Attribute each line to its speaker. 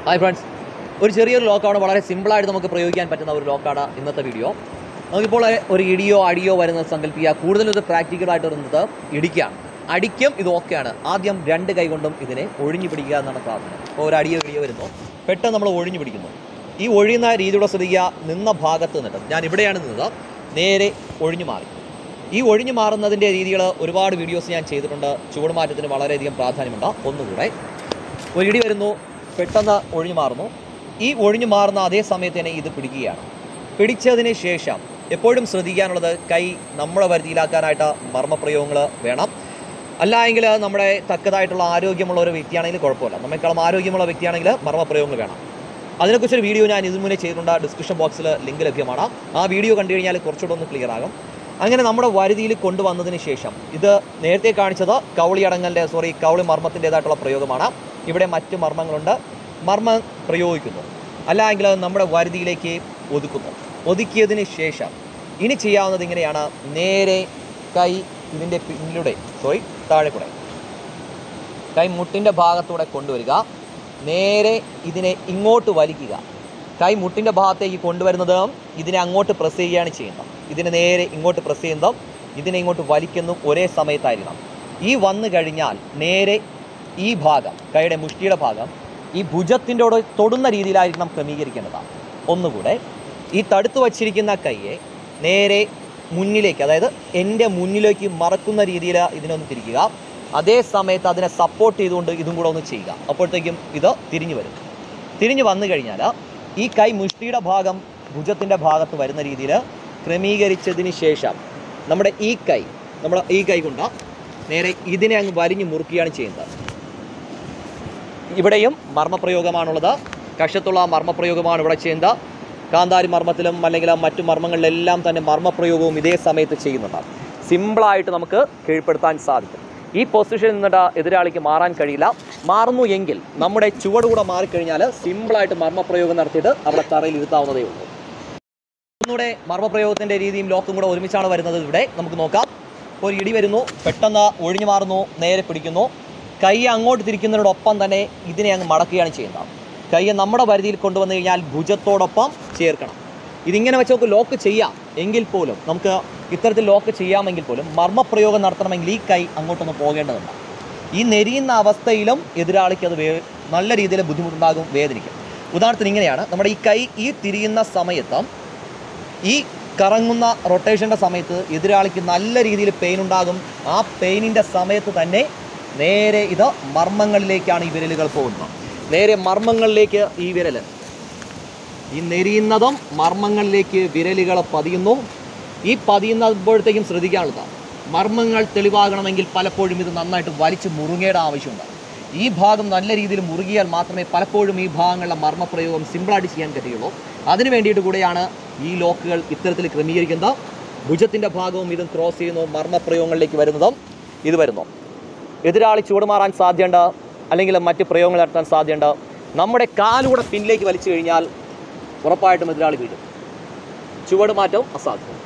Speaker 1: hi friends ഒരു ചെറിയൊരു ലോക്കാണ് വളരെ സിമ്പിളായിട്ട് നമുക്ക് പ്രയോഗിക്കാൻ പറ്റുന്ന ഒരു ലോക്കാണ് ഇന്നത്തെ വീഡിയോ നമുക്കിപ്പോൾ ഒരു ഇടിയോ അടിയോ വരുന്നത് സങ്കല്പിക്കുക കൂടുതലും ഇത് പ്രാക്ടിക്കലായിട്ട് വരുന്നത് ഇടിക്കാണ് അടിക്കും ഇത് ഓക്കെയാണ് ആദ്യം രണ്ട് കൈ കൊണ്ടും ഇതിനെ ഒഴിഞ്ഞു പിടിക്കുക എന്നാണ് പ്രാർത്ഥന ഇപ്പോൾ ഒരു അടിയോ ഇടിയോ വരുന്നു പെട്ടെന്ന് നമ്മൾ ഒഴിഞ്ഞു പിടിക്കുന്നു ഈ ഒഴിയുന്ന രീതിയുടെ ശ്രദ്ധിക്കുക നിന്ന ഭാഗത്ത് നിന്നിട്ട് ഞാൻ ഇവിടെയാണ് നിന്നത് നേരെ ഒഴിഞ്ഞു മാറി ഈ ഒഴിഞ്ഞു മാറുന്നതിൻ്റെ രീതികൾ ഒരുപാട് വീഡിയോസ് ഞാൻ ചെയ്തിട്ടുണ്ട് ചൂടുമാറ്റത്തിന് വളരെയധികം പ്രാധാന്യമുണ്ട് ഒന്നുകൂടെ ഒരു ഇടി വരുന്നു പെട്ടെന്ന് ഒഴിഞ്ഞു മാറുന്നു ഈ ഒഴിഞ്ഞു മാറുന്ന അതേ സമയത്ത് തന്നെ ഇത് പിടിക്കുകയാണ് പിടിച്ചതിന് ശേഷം എപ്പോഴും ശ്രദ്ധിക്കാനുള്ളത് കൈ നമ്മുടെ വരുതിയിലാക്കാനായിട്ട് മർമ്മപ്രയോഗങ്ങൾ വേണം അല്ല എങ്കിൽ നമ്മുടെ തക്കതായിട്ടുള്ള ആരോഗ്യമുള്ള ഒരു വ്യക്തിയാണെങ്കിൽ കുഴപ്പമില്ല നമ്മേക്കാളും ആരോഗ്യമുള്ള വ്യക്തിയാണെങ്കിൽ മർമ്മപ്രയോഗങ്ങൾ വേണം അതിനെക്കുറിച്ചൊരു വീഡിയോ ഞാൻ ഇതിനു മുന്നേ ചെയ്തിട്ടുണ്ട് ഡിസ്ക്രിപ്ഷൻ ബോക്സിൽ ലിങ്ക് ലഭ്യമാണ് ആ വീഡിയോ കണ്ടു കഴിഞ്ഞാൽ കുറച്ചുകൂടെ ഒന്ന് ക്ലിയർ ആകും അങ്ങനെ നമ്മുടെ വരുതിയിൽ കൊണ്ടുവന്നതിന് ശേഷം ഇത് നേരത്തെ കാണിച്ചത് കൗളി അടങ്ങലിൻ്റെ സോറി കൗളി മർമ്മത്തിൻ്റെതായിട്ടുള്ള പ്രയോഗമാണ് ഇവിടെ മറ്റ് മർമ്മങ്ങളുണ്ട് മർമ്മം പ്രയോഗിക്കുന്നു അല്ല എങ്കിൽ അത് നമ്മുടെ വരുതിയിലേക്ക് ഒതുക്കുന്നു ഒതുക്കിയതിന് ശേഷം ഇനി ചെയ്യാവുന്നത് ഇങ്ങനെയാണ് നേരെ കൈ ഇതിൻ്റെ പിന്നിലൂടെ സോറി താഴെ കൂടെ കൈ മുട്ടിൻ്റെ ഭാഗത്തൂടെ കൊണ്ടുവരിക നേരെ ഇതിനെ ഇങ്ങോട്ട് വലിക്കുക കൈ മുട്ടിൻ്റെ ഭാഗത്തേക്ക് കൊണ്ടുവരുന്നത് ഇതിനെ അങ്ങോട്ട് പ്രസ് ചെയ്യുകയാണ് ചെയ്യുന്നത് ഇതിനെ നേരെ ഇങ്ങോട്ട് പ്രസ് ചെയ്യുന്നതും ഇതിനെ ഇങ്ങോട്ട് വലിക്കുന്നതും ഒരേ സമയത്തായിരിക്കണം ഈ വന്നു കഴിഞ്ഞാൽ നേരെ ഈ ഭാഗം കൈയുടെ മുഷ്ടിയുടെ ഭാഗം ഈ ഭുജത്തിൻ്റെ കൂടെ തൊടുന്ന രീതിയിലായിരിക്കണം ക്രമീകരിക്കേണ്ടതാണ് ഒന്നുകൂടെ ഈ തടുത്തു വച്ചിരിക്കുന്ന കൈയെ നേരെ മുന്നിലേക്ക് അതായത് എൻ്റെ മുന്നിലേക്ക് മറക്കുന്ന രീതിയിൽ ഇതിനൊന്ന് തിരിക്കുക അതേ സമയത്ത് അതിനെ സപ്പോർട്ട് ചെയ്തുകൊണ്ട് ഇതും കൂടെ ഒന്ന് ചെയ്യുക അപ്പോഴത്തേക്കും ഇത് തിരിഞ്ഞു വരും തിരിഞ്ഞു വന്നു കഴിഞ്ഞാൽ ഈ കൈ മുഷ്ടിയുടെ ഭാഗം ഭുജത്തിൻ്റെ ഭാഗത്ത് വരുന്ന രീതിയിൽ ക്രമീകരിച്ചതിന് ശേഷം നമ്മുടെ ഈ കൈ നമ്മുടെ ഈ കൈ കൊണ്ട് നേരെ ഇതിനെ അങ്ങ് വരിഞ്ഞ് മുറുക്കുകയാണ് ചെയ്യുന്നത് ഇവിടെയും മർമ്മപ്രയോഗമാണുള്ളത് കഷത്തുള്ള മർമ്മപ്രയോഗമാണ് ഇവിടെ ചെയ്യുന്നത് കാന്താരി മർമ്മത്തിലും അല്ലെങ്കിൽ ആ മറ്റു മർമ്മങ്ങളിലെല്ലാം തന്നെ മർമ്മപ്രയോഗവും ഇതേ സമയത്ത് ചെയ്യുന്നുണ്ട് സിമ്പിളായിട്ട് നമുക്ക് കീഴ്പ്പെടുത്താൻ സാധിക്കും ഈ പൊസിഷനിൽ നിന്നിട്ട് എതിരാളിക്ക് മാറാൻ കഴിയില്ല മാറുന്നു എങ്കിൽ നമ്മുടെ ചുവട് കൂടെ മാറിക്കഴിഞ്ഞാൽ സിമ്പിളായിട്ട് മർമ്മപ്രയോഗം നടത്തിയിട്ട് അവിടെ തറയിൽ ഇരുത്താവുന്നതേ ഉള്ളൂ ഒന്നുകൂടെ മർമ്മപ്രയോഗത്തിൻ്റെ രീതിയും ലോക്കും കൂടെ ഒരുമിച്ചാണ് വരുന്നത് ഇവിടെ നമുക്ക് നോക്കാം ഒരു ഇടി വരുന്നു പെട്ടെന്ന് ഒഴിഞ്ഞു മാറുന്നു നേരെ പിടിക്കുന്നു കൈ അങ്ങോട്ട് തിരിക്കുന്നതിനോടൊപ്പം തന്നെ ഇതിനെ അങ്ങ് മടക്കുകയാണ് ചെയ്യുന്നത് കൈ നമ്മുടെ പരിധിയിൽ കൊണ്ടുവന്നു കഴിഞ്ഞാൽ ഭുജത്തോടൊപ്പം ചേർക്കണം ഇതിങ്ങനെ വെച്ച് നമുക്ക് ലോക്ക് ചെയ്യാം എങ്കിൽ പോലും നമുക്ക് ഇത്തരത്തിൽ ലോക്ക് ചെയ്യാമെങ്കിൽ പോലും മർമ്മപ്രയോഗം നടത്തണമെങ്കിൽ ഈ കൈ അങ്ങോട്ടൊന്ന് പോകേണ്ടതുണ്ട് ഈ നെരിയുന്ന അവസ്ഥയിലും എതിരാളിക്ക് അത് വേ നല്ല രീതിയിൽ ബുദ്ധിമുട്ടുണ്ടാകും വേദനിക്കും ഉദാഹരണത്തിന് ഇങ്ങനെയാണ് നമ്മുടെ ഈ കൈ ഈ തിരിയുന്ന സമയത്ത് ഈ കറങ്ങുന്ന റൊട്ടേഷൻ്റെ സമയത്ത് എതിരാളിക്ക് നല്ല രീതിയിൽ പെയിൻ ഉണ്ടാകും ആ പെയിനിൻ്റെ സമയത്ത് തന്നെ നേരെ ഇത് മർമ്മങ്ങളിലേക്കാണ് ഈ വിരലുകൾ പോകുന്നത് നേരെ മർമ്മങ്ങളിലേക്ക് ഈ വിരൽ ഈ നെരിയുന്നതും മർമ്മങ്ങളിലേക്ക് വിരലുകൾ പതിയുന്നു ഈ പതിയുന്നപ്പോഴത്തേക്കും ശ്രദ്ധിക്കാനുള്ളതാണ് മർമ്മങ്ങൾ തെളിവാകണമെങ്കിൽ പലപ്പോഴും ഇത് നന്നായിട്ട് വലിച്ച് മുറുങ്ങേണ്ട ആവശ്യമുണ്ട് ഈ ഭാഗം നല്ല രീതിയിൽ മുറുകിയാൽ മാത്രമേ പലപ്പോഴും ഈ ഭാഗങ്ങളിലെ മർമ്മപ്രയോഗം സിമ്പിളായിട്ട് ചെയ്യാൻ കഴിയുള്ളൂ അതിന് വേണ്ടിയിട്ട് കൂടെയാണ് ഈ ലോക്കുകൾ ഇത്തരത്തിൽ ക്രമീകരിക്കുന്നത് ഭുജത്തിൻ്റെ ഭാഗവും ഇതും ക്രോസ് ചെയ്യുന്നു മർമ്മപ്രയോഗങ്ങളിലേക്ക് വരുന്നതും ഇത് വരുന്നു എതിരാളി ചൂടുമാറാൻ സാധ്യതയുണ്ട് അല്ലെങ്കിൽ മറ്റ് പ്രയോഗങ്ങൾ നടത്താൻ സാധ്യതയുണ്ട് നമ്മുടെ കാലുകൂടെ പിന്നിലേക്ക് വലിച്ചു കഴിഞ്ഞാൽ ഉറപ്പായിട്ടും എതിരാളി വീഴും ചുവട് മാറ്റവും അസാധ്യം